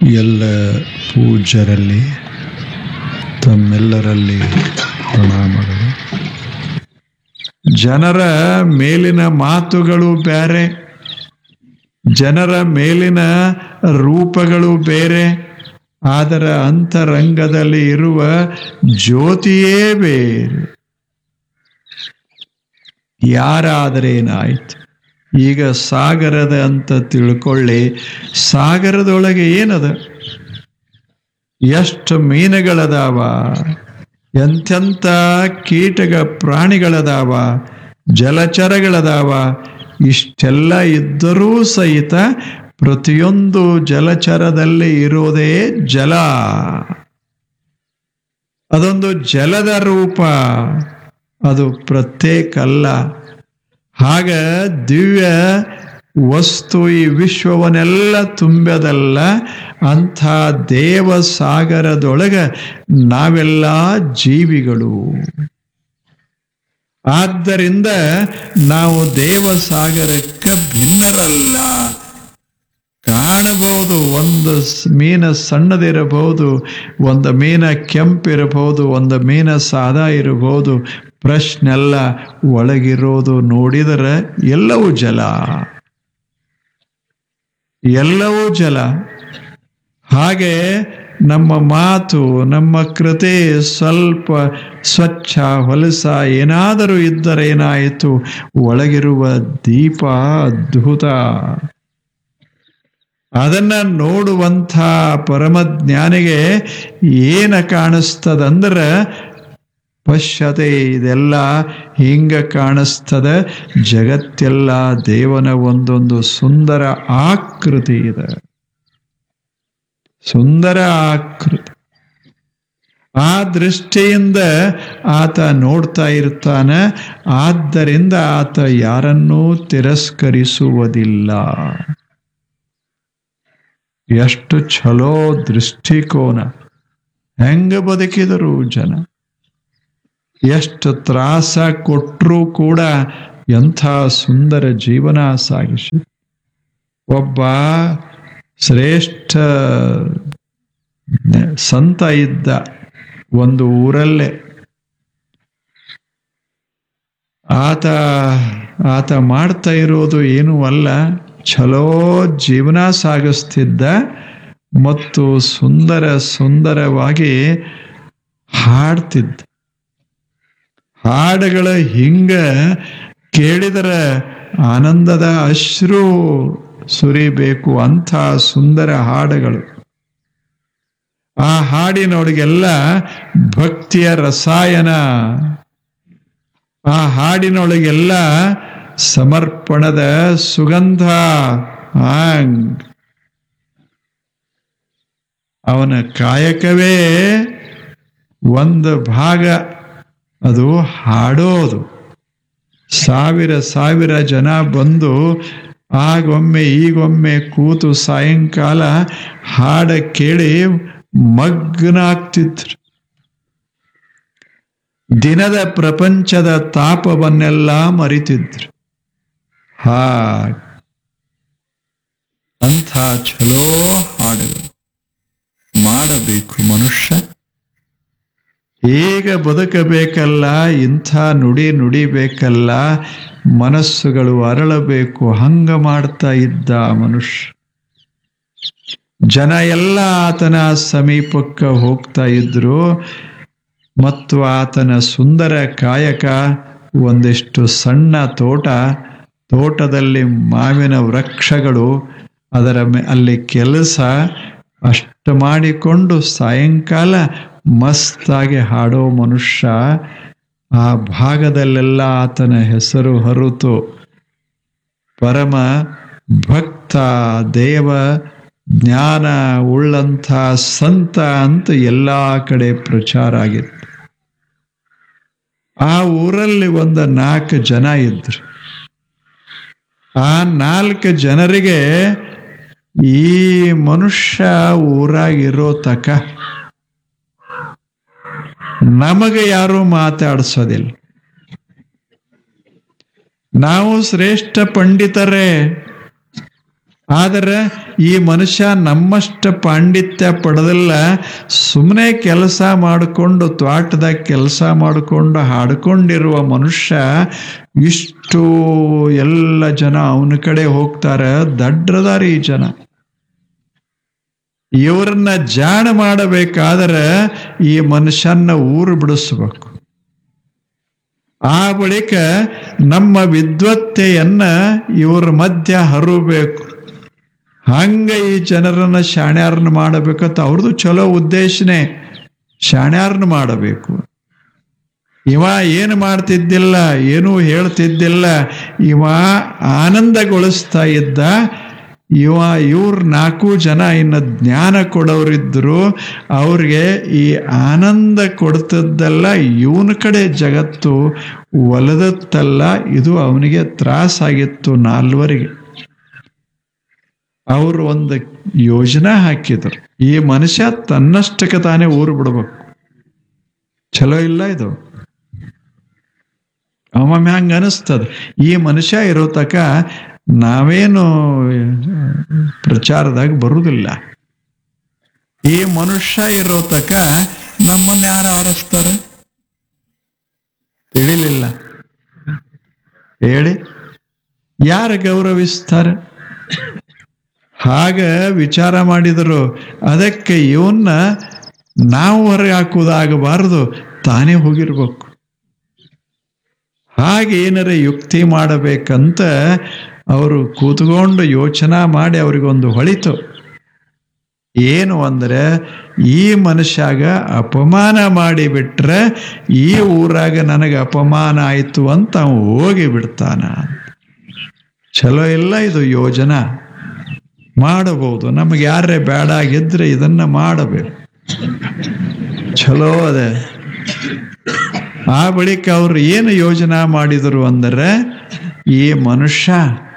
ಎಲ್ಲ ಪೂಜ್ಯರಲ್ಲಿ ತಮ್ಮೆಲ್ಲರಲ್ಲಿ ಪ್ರಣಾಮಗಳು ಜನರ ಮೇಲಿನ ಮಾತುಗಳು ಬೇರೆ ಜನರ ಮೇಲಿನ ರೂಪಗಳು ಬೇರೆ ಅದರ ಅಂತರಂಗದಲ್ಲಿ ಇರುವ ಜ್ಯೋತಿಯೇ ಬೇರೆ ಯಾರಾದರೇನಾಯ್ತು ಈಗ ಸಾಗರದ ಅಂತ ತಿಳ್ಕೊಳ್ಳಿ ಸಾಗರದೊಳಗೆ ಏನದ ಎಷ್ಟು ಮೀನುಗಳದಾವ ಎಂತೆಂಥ ಕೀಟಗ ಪ್ರಾಣಿಗಳದಾವ ಜಲಚರಗಳದಾವ ಇಷ್ಟೆಲ್ಲ ಇದ್ದರೂ ಸಹಿತ ಪ್ರತಿಯೊಂದು ಜಲಚರದಲ್ಲಿ ಇರೋದೇ ಜಲ ಅದೊಂದು ಜಲದ ರೂಪ ಅದು ಪ್ರತ್ಯೇಕ ಅಲ್ಲ ಹಾಗ ದಿವ್ಯ ವಸ್ತು ಈ ವಿಶ್ವವನ್ನೆಲ್ಲ ತುಂಬ್ಯದಲ್ಲ ಅಂಥ ದೇವ ಸಾಗರದೊಳಗ ನಾವೆಲ್ಲ ಜೀವಿಗಳು ಆದ್ದರಿಂದ ನಾವು ದೇವಸಾಗರಕ್ಕೆ ಭಿನ್ನರಲ್ಲ ಕಾಣಬಹುದು ಒಂದು ಸ್- ಮೀನ ಸಣ್ಣದಿರಬಹುದು ಒಂದು ಮೀನ ಕೆಂಪಿರಬಹುದು ಒಂದು ಮೀನ ಸಾದಾ ಇರಬಹುದು ಪ್ರಶ್ನೆಲ್ಲ ಒಳಗಿರೋದು ನೋಡಿದರೆ ಎಲ್ಲವೂ ಜಲ ಎಲ್ಲವೂ ಜಲ ಹಾಗೆ ನಮ್ಮ ಮಾತು ನಮ್ಮ ಕೃತಿ ಸ್ವಲ್ಪ ಸ್ವಚ್ಛ ಹೊಲಸ ಏನಾದರೂ ಇದ್ದರೆ ಏನಾಯಿತು ಒಳಗಿರುವ ದೀಪ ಅದ್ಭುತ ಅದನ್ನ ನೋಡುವಂಥ ಪರಮಜ್ಞಾನಿಗೆ ಏನ ಕಾಣಿಸ್ತದಂದ್ರೆ ಪಶ್ಯತೆ ಇದೆಲ್ಲ ಹಿಂಗ ಕಾಣಿಸ್ತದ ಜಗತ್ತೆಲ್ಲ ದೇವನ ಒಂದೊಂದು ಸುಂದರ ಆಕೃತಿ ಇದೆ ಸುಂದರ ಆಕೃತಿ ಆ ದೃಷ್ಟಿಯಿಂದ ಆತ ನೋಡ್ತಾ ಇರ್ತಾನೆ ಆದ್ದರಿಂದ ಆತ ಯಾರನ್ನೂ ತಿರಸ್ಕರಿಸುವುದಿಲ್ಲ ಎಷ್ಟು ಛಲೋ ದೃಷ್ಟಿಕೋನ ಹೆಂಗ ಬದುಕಿದರು ಜನ ಎಷ್ಟು ತ್ರಾಸ ಕೊಟ್ಟರೂ ಕೂಡ ಎಂಥ ಸುಂದರ ಜೀವನ ಸಾಗಿಸಿ ಒಬ್ಬ ಶ್ರೇಷ್ಠ ಸಂತ ಇದ್ದ ಒಂದು ಊರಲ್ಲೇ ಆತ ಆತ ಮಾಡ್ತಾ ಇರೋದು ಏನೂ ಅಲ್ಲ ಛಲೋ ಜೀವನ ಸಾಗಿಸ್ತಿದ್ದ ಮತ್ತು ಸುಂದರ ಸುಂದರವಾಗಿ ಹಾಡ್ತಿದ್ದ ಹಾಡುಗಳ ಹಿಂಗ ಕೇಳಿದರ ಆನಂದದ ಅಶ್ರು ಸುರಿಬೇಕು ಅಂಥ ಸುಂದರ ಹಾಡುಗಳು ಆ ಹಾಡಿನೊಳಗೆಲ್ಲ ಭಕ್ತಿಯ ರಸಾಯನ ಆ ಹಾಡಿನೊಳಗೆಲ್ಲ ಸಮರ್ಪಣದ ಸುಗಂಧ ಹಾಂಗ್ ಅವನ ಕಾಯಕವೇ ಒಂದು ಭಾಗ ಅದು ಹಾಡೋದು ಸಾವಿರ ಸಾವಿರ ಜನ ಬಂದು ಆಗೊಮ್ಮೆ ಈಗೊಮ್ಮೆ ಕೂತು ಸಾಯಂಕಾಲ ಹಾಡ ಕೇಳಿ ಮಗ್ನಾಗ್ತಿದ್ರು ದಿನದ ಪ್ರಪಂಚದ ತಾಪವನ್ನೆಲ್ಲ ಮರಿತಿದ್ರು ಹಾ ಅಂಥ ಛಲೋ ಹಾಡುಗಳು ಮಾಡಬೇಕು ಮನುಷ್ಯ ಹೇಗೆ ಬದುಕಬೇಕಲ್ಲ ಇಂಥ ನುಡಿ ನುಡಿಬೇಕಲ್ಲ ಮನಸ್ಸುಗಳು ಅರಳಬೇಕು ಹಂಗ ಮಾಡ್ತಾ ಇದ್ದ ಮನುಷ್ಯ ಜನ ಎಲ್ಲ ಆತನ ಸಮೀಪಕ್ಕೆ ಹೋಗ್ತಾ ಇದ್ರು ಮತ್ತು ಆತನ ಸುಂದರ ಕಾಯಕ ಒಂದಿಷ್ಟು ಸಣ್ಣ ತೋಟ ತೋಟದಲ್ಲಿ ಮಾವಿನ ವೃಕ್ಷಗಳು ಅದರ ಮೇ ಅಲ್ಲಿ ಕೆಲಸ ಅಷ್ಟು ಮಾಡಿಕೊಂಡು ಸಾಯಂಕಾಲ ಮಸ್ತಾಗಿ ಹಾಡೋ ಮನುಷ್ಯ ಆ ಭಾಗದಲ್ಲೆಲ್ಲ ಆತನ ಹೆಸರು ಹರಿತು ಪರಮ ಭಕ್ತ ದೇವ ಜ್ಞಾನ ಉಳ್ಳಂಥ ಸಂತ ಅಂತ ಎಲ್ಲ ಕಡೆ ಪ್ರಚಾರ ಆಗಿತ್ತು ಆ ಊರಲ್ಲಿ ಒಂದು ನಾಲ್ಕು ಜನ ಇದ್ರು ಆ ನಾಲ್ಕು ಜನರಿಗೆ ಈ ಮನುಷ್ಯ ಊರಾಗಿರೋ ತಕ ನಮಗೆ ಯಾರೂ ಮಾತಾಡಿಸೋದಿಲ್ಲ ನಾವು ಶ್ರೇಷ್ಠ ಪಂಡಿತರೇ ಆದರೆ ಈ ಮನುಷ್ಯ ನಮ್ಮಷ್ಟ ಪಾಂಡಿತ್ಯ ಪಡೆದಿಲ್ಲ ಸುಮ್ಮನೆ ಕೆಲಸ ಮಾಡಿಕೊಂಡು ತ್ವಾಟದಾಗ ಕೆಲಸ ಮಾಡಿಕೊಂಡು ಹಾಡ್ಕೊಂಡಿರುವ ಮನುಷ್ಯ ಇಷ್ಟು ಎಲ್ಲ ಜನ ಅವನ ಕಡೆ ಹೋಗ್ತಾರೆ ದಡ್ರದಾರಿ ಈ ಜನ ಇವ್ರನ್ನ ಜಾಣ ಮಾಡಬೇಕಾದರೆ ಈ ಮನುಷ್ಯನ ಊರು ಬಿಡಿಸ್ಬೇಕು ಆ ಬಳಿಕ ನಮ್ಮ ವಿದ್ವತ್ತೆಯನ್ನ ಇವ್ರ ಮಧ್ಯ ಹರಬೇಕು ಹಂಗ ಈ ಜನರನ್ನ ಶಾಣ್ಯಾರನ್ನ ಮಾಡಬೇಕಂತ ಅವ್ರದ್ದು ಚಲೋ ಉದ್ದೇಶನೇ ಶಾಣ್ಯಾರನ್ನ ಮಾಡಬೇಕು ಇವ ಏನು ಮಾಡ್ತಿದ್ದಿಲ್ಲ ಏನೂ ಹೇಳ್ತಿದ್ದಿಲ್ಲ ಇವ ಆನಂದಗೊಳಿಸ್ತಾ ಇದ್ದ ಇವ ಇವ್ರ ನಾಲ್ಕು ಜನ ಇನ್ನು ಜ್ಞಾನ ಕೊಡೋರಿದ್ರು ಅವ್ರಿಗೆ ಈ ಆನಂದ ಕೊಡ್ತದ್ದಲ್ಲ ಇವನ ಕಡೆ ಜಗತ್ತು ಒಲದತ್ತಲ್ಲ ಇದು ಅವನಿಗೆ ತ್ರಾಸಾಗಿತ್ತು ನಾಲ್ವರಿಗೆ ಅವರು ಒಂದು ಯೋಜನಾ ಹಾಕಿದ್ರು ಈ ಮನುಷ್ಯ ತನ್ನಷ್ಟಕ್ಕೆ ತಾನೇ ಊರು ಬಿಡ್ಬೇಕು ಚಲೋ ಇಲ್ಲ ಇದು ಒಮ್ಮೊಮ್ಮೆ ಹಂಗ ಅನಿಸ್ತದ ಈ ಮನುಷ್ಯ ಇರೋ ತಕ ನಾವೇನು ಪ್ರಚಾರದಾಗ ಬರುವುದಿಲ್ಲ ಈ ಮನುಷ್ಯ ಇರೋ ತಕ ನಮ್ಮನ್ನ ಯಾರು ಆರಿಸ್ತಾರೆ ತಿಳಿಲಿಲ್ಲ ಹೇಳಿ ಯಾರು ಗೌರವಿಸ್ತಾರೆ ಹಾಗ ವಿಚಾರ ಮಾಡಿದರು ಅದಕ್ಕೆ ಇವನ್ನ ನಾವು ಹೊರಗೆ ಹಾಕುವುದಾಗಬಾರದು ತಾನೇ ಹೋಗಿರ್ಬೇಕು ಹಾಗೆ ಏನಾರ ಯುಕ್ತಿ ಮಾಡಬೇಕಂತ ಅವರು ಕೂತ್ಕೊಂಡು ಯೋಚನಾ ಮಾಡಿ ಅವ್ರಿಗೊಂದು ಹೊಳಿತು ಏನು ಅಂದರೆ ಈ ಮನುಷ್ಯಾಗ ಅಪಮಾನ ಮಾಡಿಬಿಟ್ರೆ ಈ ಊರಾಗ ನನಗೆ ಅಪಮಾನ ಆಯಿತು ಅಂತ ಅವ ಹೋಗಿ ಬಿಡ್ತಾನ ಚಲೋ ಇಲ್ಲ ಇದು ಯೋಜನಾ ಮಾಡಬಹುದು ನಮಗೆ ಯಾರೇ ಬೇಡ ಆಗಿದ್ರೆ ಇದನ್ನ ಮಾಡಬೇಕು ಚಲೋ ಅದೇ ಆ ಬಳಿಕ ಅವ್ರು ಏನು ಯೋಜನಾ ಮಾಡಿದರು ಅಂದರೆ ಈ ಮನುಷ್ಯ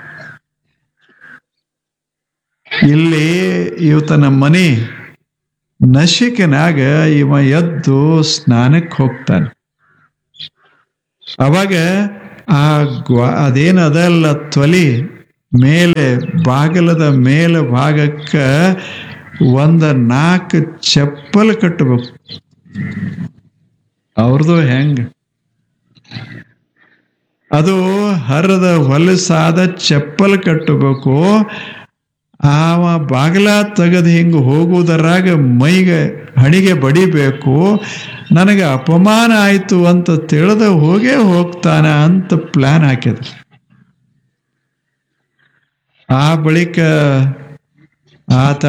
ಇಲ್ಲಿ ಇವತನ ಮನೆ ನಶಿಕನಾಗ ಇವ ಎದ್ದು ಸ್ನಾನಕ್ಕೆ ಹೋಗ್ತಾನೆ ಅವಾಗ ಆ ಗ್ವಾ ಅದೇನದಲ್ಲ ತೊಲಿ ಮೇಲೆ ಬಾಗಲದ ಮೇಲೆ ಭಾಗಕ್ಕ ಒಂದ ನಾಲ್ಕು ಚಪ್ಪಲ್ ಕಟ್ಟಬೇಕು ಅವ್ರದ್ದು ಹೆಂಗ ಅದು ಹರದ ಹೊಲಸಾದ ಚಪ್ಪಲ್ ಕಟ್ಟಬೇಕು ಆವ ಬಾಗಿಲ ತೆಗೆದು ಹಿಂಗೆ ಹೋಗುವುದರಾಗ ಮೈಗೆ ಹಣಿಗೆ ಬಡಿಬೇಕು ನನಗೆ ಅಪಮಾನ ಆಯಿತು ಅಂತ ತಿಳಿದ ಹೋಗೇ ಹೋಗ್ತಾನ ಅಂತ ಪ್ಲಾನ್ ಹಾಕಿದ ಆ ಬಳಿಕ ಆತ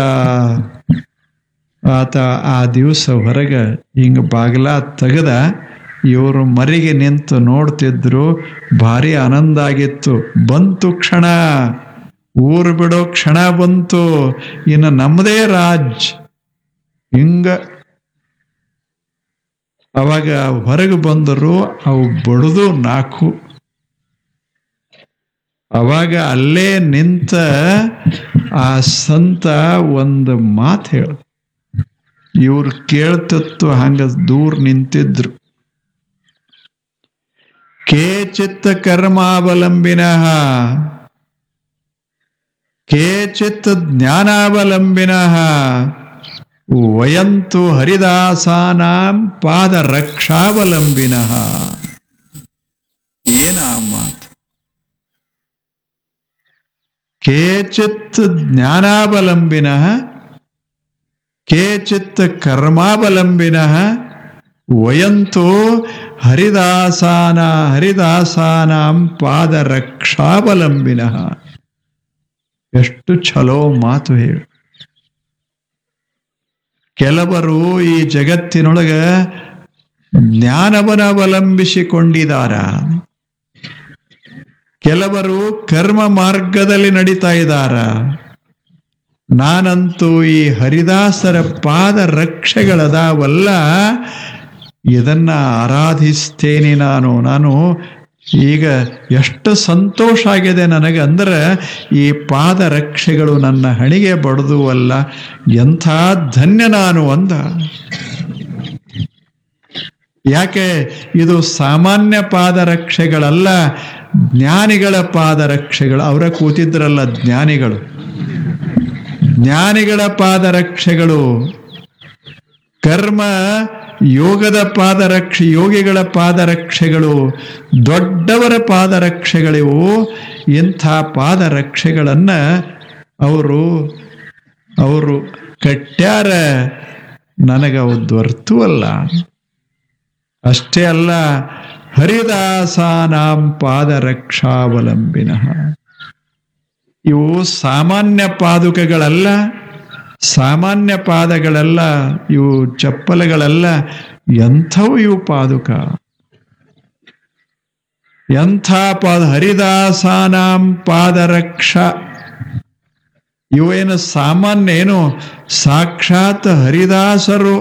ಆತ ಆ ದಿವಸ ಹೊರಗೆ ಹಿಂಗೆ ಬಾಗಿಲ ತೆಗೆದ ಇವರು ಮರಿಗೆ ನಿಂತು ನೋಡ್ತಿದ್ರು ಭಾರಿ ಆನಂದ ಆಗಿತ್ತು ಬಂತು ಕ್ಷಣ ಊರು ಬಿಡೋ ಕ್ಷಣ ಬಂತು ಇನ್ನು ನಮ್ಮದೇ ರಾಜ್ ಹಿಂಗ ಅವಾಗ ಹೊರಗೆ ಬಂದರು ಅವು ಬಡದು ನಾಲ್ಕು ಅವಾಗ ಅಲ್ಲೇ ನಿಂತ ಆ ಸಂತ ಒಂದು ಮಾತು ಹೇಳ ಇವ್ರು ಕೇಳ್ತಿತ್ತು ಹಂಗ ದೂರ ನಿಂತಿದ್ರು ಕೇಚಿತ್ತ ಕರ್ಮಾವಲಂಬಿನಃ ಕೇಚಿತ್ ಜ್ಞಾನಾವಲಂಬಿನಃ ವಯಂತು ಹರಿದಾಸಾನಾಂ ಪಾದ ರಕ್ಷಾವಲಂಬಿನಃ ಏನ ಆ ಮಾತು ಕೇಚಿತ್ ಜ್ಞಾನಾವಲಂಬಿನಃ ಕೇಚಿತ್ ಕರ್ಮಾವಲಂಬಿನಃ ವಯಂತು ಹರಿದಾಸಾನ ಹರಿದಾಸಾನಾಂ ಪಾದ ರಕ್ಷಾವಲಂಬಿನಃ ಎಷ್ಟು ಛಲೋ ಮಾತು ಹೇಳು ಕೆಲವರು ಈ ಜಗತ್ತಿನೊಳಗ ಜ್ಞಾನವನ ಅವಲಂಬಿಸಿಕೊಂಡಿದಾರ ಕೆಲವರು ಕರ್ಮ ಮಾರ್ಗದಲ್ಲಿ ನಡೀತಾ ಇದ್ದಾರ ನಾನಂತೂ ಈ ಹರಿದಾಸರ ಪಾದ ರಕ್ಷೆಗಳದಾವಲ್ಲ ಇದನ್ನ ಆರಾಧಿಸ್ತೇನೆ ನಾನು ನಾನು ಈಗ ಎಷ್ಟು ಸಂತೋಷ ಆಗಿದೆ ನನಗೆ ಅಂದ್ರೆ ಈ ಪಾದ ರಕ್ಷೆಗಳು ನನ್ನ ಹಣಿಗೆ ಬಡದುವಲ್ಲ ಎಂಥ ಧನ್ಯ ನಾನು ಅಂದ ಯಾಕೆ ಇದು ಸಾಮಾನ್ಯ ಪಾದರಕ್ಷೆಗಳಲ್ಲ ಜ್ಞಾನಿಗಳ ಪಾದರಕ್ಷೆಗಳು ಅವರ ಕೂತಿದ್ರಲ್ಲ ಜ್ಞಾನಿಗಳು ಜ್ಞಾನಿಗಳ ಪಾದರಕ್ಷೆಗಳು ಕರ್ಮ ಯೋಗದ ಪಾದರಕ್ಷೆ ಯೋಗಿಗಳ ಪಾದರಕ್ಷೆಗಳು ದೊಡ್ಡವರ ಪಾದರಕ್ಷೆಗಳಿವು ಇಂಥ ಪಾದರಕ್ಷೆಗಳನ್ನ ಅವರು ಅವರು ಕಟ್ಟ್ಯಾರ ನನಗವು ದೊರೆತುವಲ್ಲ ಅಷ್ಟೇ ಅಲ್ಲ ಹರಿದಾಸಾನಾಂ ಪಾದರಕ್ಷಾವಲಂಬಿನ ಇವು ಸಾಮಾನ್ಯ ಪಾದುಕಗಳಲ್ಲ ಸಾಮಾನ್ಯ ಪಾದಗಳಲ್ಲ ಇವು ಚಪ್ಪಲಗಳಲ್ಲ ಎಂಥವು ಇವು ಪಾದುಕ ಎಂಥ ಪಾದ ಹರಿದಾಸಾನಾಂ ಪಾದರಕ್ಷ ಇವೇನು ಸಾಮಾನ್ಯ ಏನು ಸಾಕ್ಷಾತ್ ಹರಿದಾಸರು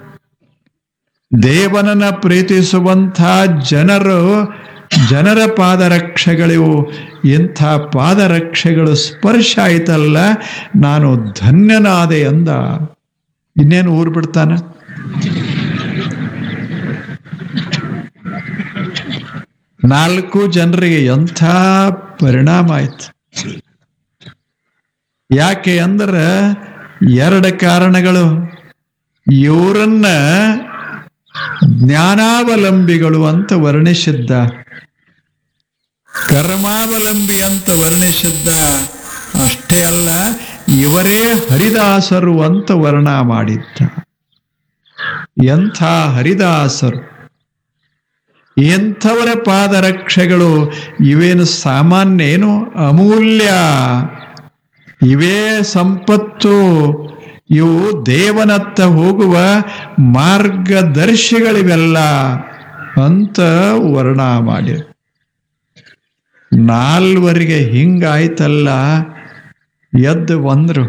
ದೇವನನ್ನ ಪ್ರೀತಿಸುವಂಥ ಜನರು ಜನರ ಪಾದರಕ್ಷೆಗಳಿವು ಇಂಥ ಪಾದರಕ್ಷೆಗಳು ಸ್ಪರ್ಶ ಆಯ್ತಲ್ಲ ನಾನು ಧನ್ಯನಾದೆ ಅಂದ ಇನ್ನೇನು ಊರು ಬಿಡ್ತಾನ ನಾಲ್ಕು ಜನರಿಗೆ ಎಂಥ ಪರಿಣಾಮ ಆಯ್ತು ಯಾಕೆ ಅಂದ್ರೆ ಎರಡು ಕಾರಣಗಳು ಇವರನ್ನ ಜ್ಞಾನಾವಲಂಬಿಗಳು ಅಂತ ವರ್ಣಿಸಿದ್ದ ಕರ್ಮಾವಲಂಬಿ ಅಂತ ವರ್ಣಿಸಿದ್ದ ಅಷ್ಟೇ ಅಲ್ಲ ಇವರೇ ಹರಿದಾಸರು ಅಂತ ವರ್ಣ ಮಾಡಿದ್ದ ಎಂಥ ಹರಿದಾಸರು ಎಂಥವರ ಪಾದರಕ್ಷೆಗಳು ಇವೇನು ಸಾಮಾನ್ಯ ಏನು ಅಮೂಲ್ಯ ಇವೇ ಸಂಪತ್ತು ಇವು ದೇವನತ್ತ ಹೋಗುವ ಮಾರ್ಗದರ್ಶಿಗಳಿವೆಲ್ಲ ಅಂತ ವರ್ಣ ಮಾಡಿ ನಾಲ್ವರಿಗೆ ಹಿಂಗಾಯ್ತಲ್ಲ ಎದ್ದು ಬಂದ್ರು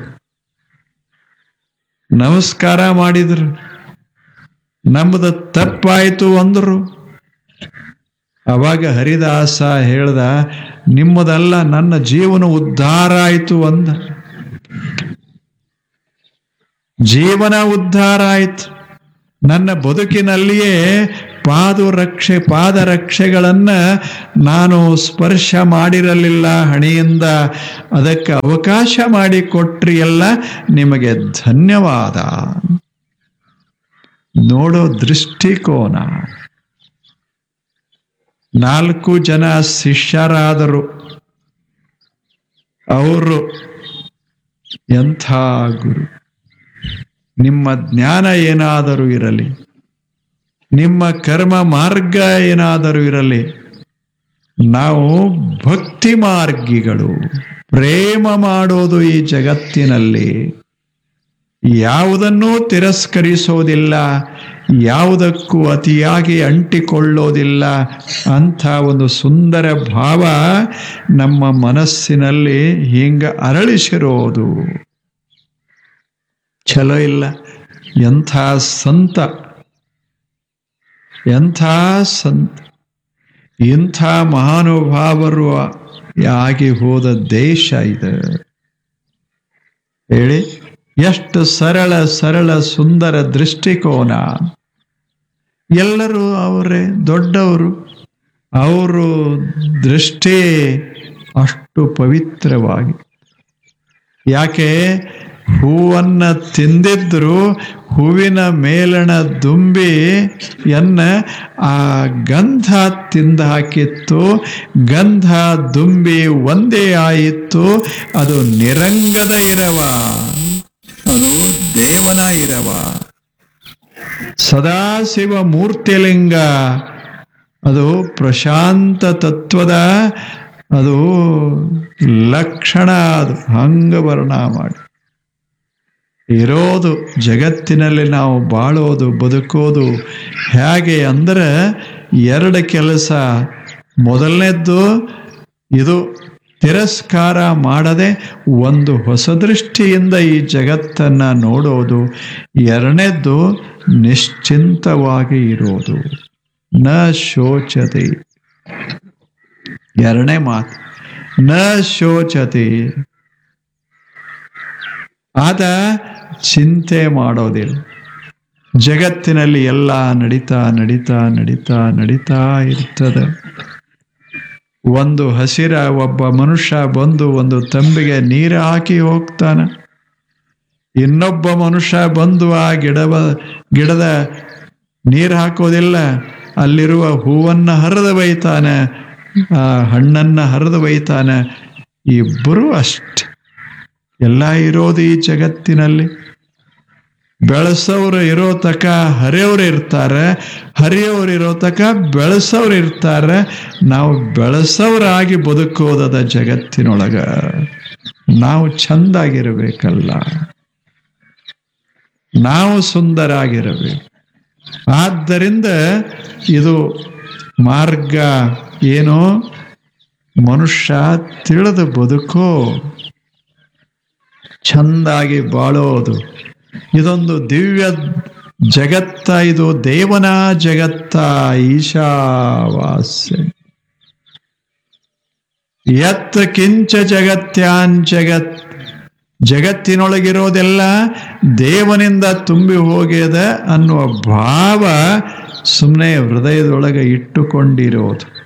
ನಮಸ್ಕಾರ ಮಾಡಿದ್ರು ನಮ್ದು ತಪ್ಪಾಯ್ತು ಅಂದ್ರು ಅವಾಗ ಹರಿದಾಸ ಹೇಳ್ದ ನಿಮ್ಮದಲ್ಲ ನನ್ನ ಜೀವನ ಉದ್ಧಾರ ಆಯ್ತು ಅಂದ ಜೀವನ ಉದ್ಧಾರ ಆಯ್ತು ನನ್ನ ಬದುಕಿನಲ್ಲಿಯೇ ಪಾದರಕ್ಷೆ ಪಾದರಕ್ಷೆಗಳನ್ನ ನಾನು ಸ್ಪರ್ಶ ಮಾಡಿರಲಿಲ್ಲ ಹಣೆಯಿಂದ ಅದಕ್ಕೆ ಅವಕಾಶ ಮಾಡಿ ಕೊಟ್ರಿಯಲ್ಲ ನಿಮಗೆ ಧನ್ಯವಾದ ನೋಡೋ ದೃಷ್ಟಿಕೋನ ನಾಲ್ಕು ಜನ ಶಿಷ್ಯರಾದರು ಅವರು ಎಂಥ ಗುರು ನಿಮ್ಮ ಜ್ಞಾನ ಏನಾದರೂ ಇರಲಿ ನಿಮ್ಮ ಕರ್ಮ ಮಾರ್ಗ ಏನಾದರೂ ಇರಲಿ ನಾವು ಭಕ್ತಿ ಮಾರ್ಗಿಗಳು ಪ್ರೇಮ ಮಾಡೋದು ಈ ಜಗತ್ತಿನಲ್ಲಿ ಯಾವುದನ್ನೂ ತಿರಸ್ಕರಿಸೋದಿಲ್ಲ ಯಾವುದಕ್ಕೂ ಅತಿಯಾಗಿ ಅಂಟಿಕೊಳ್ಳೋದಿಲ್ಲ ಅಂಥ ಒಂದು ಸುಂದರ ಭಾವ ನಮ್ಮ ಮನಸ್ಸಿನಲ್ಲಿ ಹಿಂಗ ಅರಳಿಸಿರೋದು ಛಲೋ ಇಲ್ಲ ಎಂಥ ಸಂತ ಎಂಥ ಸಂತ ಇಂಥ ಮಹಾನುಭಾವರು ಆಗಿ ಹೋದ ದೇಶ ಇದು ಹೇಳಿ ಎಷ್ಟು ಸರಳ ಸರಳ ಸುಂದರ ದೃಷ್ಟಿಕೋನ ಎಲ್ಲರೂ ಅವರೇ ದೊಡ್ಡವರು ಅವರು ದೃಷ್ಟಿ ಅಷ್ಟು ಪವಿತ್ರವಾಗಿ ಯಾಕೆ ಹೂವನ್ನ ತಿಂದಿದ್ರು ಹೂವಿನ ಮೇಲಣ ದುಂಬಿಯನ್ನ ಆ ಗಂಧ ತಿಂದ ಹಾಕಿತ್ತು ಗಂಧ ದುಂಬಿ ಒಂದೇ ಆಯಿತು ಅದು ನಿರಂಗದ ಇರವ ಅದು ದೇವನ ಇರವ ಸದಾಶಿವ ಮೂರ್ತಿಲಿಂಗ ಅದು ಪ್ರಶಾಂತ ತತ್ವದ ಅದು ಲಕ್ಷಣ ಅದು ಹಂಗ ವರ್ಣ ಮಾಡಿ ಇರೋದು ಜಗತ್ತಿನಲ್ಲಿ ನಾವು ಬಾಳೋದು ಬದುಕೋದು ಹೇಗೆ ಅಂದ್ರೆ ಎರಡು ಕೆಲಸ ಮೊದಲನೇದ್ದು ಇದು ತಿರಸ್ಕಾರ ಮಾಡದೆ ಒಂದು ಹೊಸ ದೃಷ್ಟಿಯಿಂದ ಈ ಜಗತ್ತನ್ನ ನೋಡೋದು ಎರಡನೇದ್ದು ನಿಶ್ಚಿಂತವಾಗಿ ಇರೋದು ನ ಶೋಚತೆ ಎರಡನೇ ಮಾತು ನ ಶೋಚತೆ ಆದ ಚಿಂತೆ ಮಾಡೋದಿಲ್ಲ ಜಗತ್ತಿನಲ್ಲಿ ಎಲ್ಲ ನಡೀತಾ ನಡೀತಾ ನಡೀತಾ ನಡೀತಾ ಇರ್ತದೆ ಒಂದು ಹಸಿರ ಒಬ್ಬ ಮನುಷ್ಯ ಬಂದು ಒಂದು ತಂಬಿಗೆ ನೀರು ಹಾಕಿ ಹೋಗ್ತಾನೆ ಇನ್ನೊಬ್ಬ ಮನುಷ್ಯ ಬಂದು ಆ ಗಿಡವ ಗಿಡದ ನೀರು ಹಾಕೋದಿಲ್ಲ ಅಲ್ಲಿರುವ ಹೂವನ್ನ ಹರಿದು ಒಯ್ತಾನೆ ಆ ಹಣ್ಣನ್ನ ಹರಿದು ಒಯ್ತಾನೆ ಇಬ್ಬರು ಅಷ್ಟೆ ಎಲ್ಲ ಇರೋದು ಈ ಜಗತ್ತಿನಲ್ಲಿ ಬೆಳೆಸೋರು ಇರೋ ತಕ ಹರಿಯೋರು ಇರ್ತಾರೆ ಹರಿಯೋರು ಇರೋ ತಕ ಬೆಳೆಸೋರು ಇರ್ತಾರೆ ನಾವು ಬೆಳೆಸೋರಾಗಿ ಬದುಕೋದದ ಜಗತ್ತಿನೊಳಗ ನಾವು ಚಂದಾಗಿರ್ಬೇಕಲ್ಲ ನಾವು ಸುಂದರಾಗಿರಬೇಕು ಆದ್ದರಿಂದ ಇದು ಮಾರ್ಗ ಏನು ಮನುಷ್ಯ ತಿಳಿದು ಬದುಕೋ ಚಂದಾಗಿ ಬಾಳೋದು ಇದೊಂದು ದಿವ್ಯ ಜಗತ್ತ ಇದು ದೇವನ ಜಗತ್ತ ಈಶಾವಾಸ್ಯ ಯತ್ ಕಿಂಚ ಜಗತ್ಯಾನ್ ಜಗತ್ ಜಗತ್ತಿನೊಳಗಿರೋದೆಲ್ಲ ದೇವನಿಂದ ತುಂಬಿ ಹೋಗ್ಯದ ಅನ್ನುವ ಭಾವ ಸುಮ್ಮನೆ ಹೃದಯದೊಳಗೆ ಇಟ್ಟುಕೊಂಡಿರೋದು